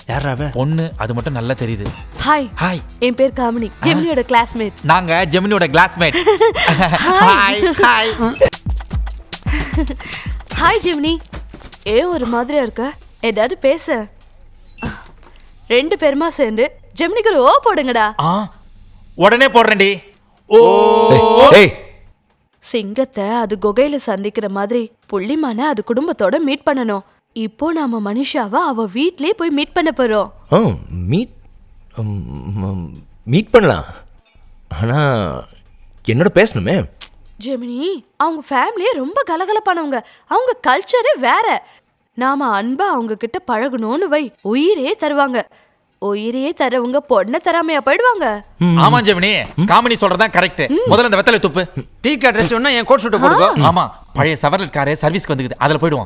யாரா அவ பொண்ணு அது மட்டும் நல்லா தெரியுது ஹாய் ஹாய் என் பேர் காமினி ஜெமினியோட கிளாஸ்மேட் நாங்க ஜெமினியோட classmate hi hi hi Gemini ஏ ஒரு மாதிரியா இருக்க ஏதாவது பேச ரெண்டு பேருமா சேர்ந்து ஜெமினிக்கு ஒரு ஓ போடுங்கடா ஆ உடனே போடுறேன்டி ஓ ஏய் சிங்கத்தை அது குகையில சந்திக்கிற மாதிரி புள்ளிமான அது குடும்பத்தோட மீட் பண்ணணும் இப்போ நாம மனுஷாவை அவ வீட்லயே போய் மீட் பண்ண போறோம் ஆ மீட் மீட் பண்ணலாம் ஆனால் என்னோட பேசணுமே ஜெமினி அவங்க ஃபேமிலியே ரொம்ப கலகலப்பானவங்க அவங்க கல்ச்சரே வேற நாம அன்பா அவங்க கிட்ட பழகணும்னு வை உயிரே தருவாங்க உயிரையே தரவங்க பொண்ணை தராமையா போயிடுவாங்க ஆமா ஜெமினி காமெடி சொல்றதான் கரெக்ட் முதல்ல இந்த வெத்தலை துப்பு டீ ட்ரெஸ் வேணா என் கோட் ஷூட்டை போட்டுக்கோ ஆமா பழைய சவரல் காரு சர்வீஸ்க்கு வந்துக்குது அதுல போயிடுவோம்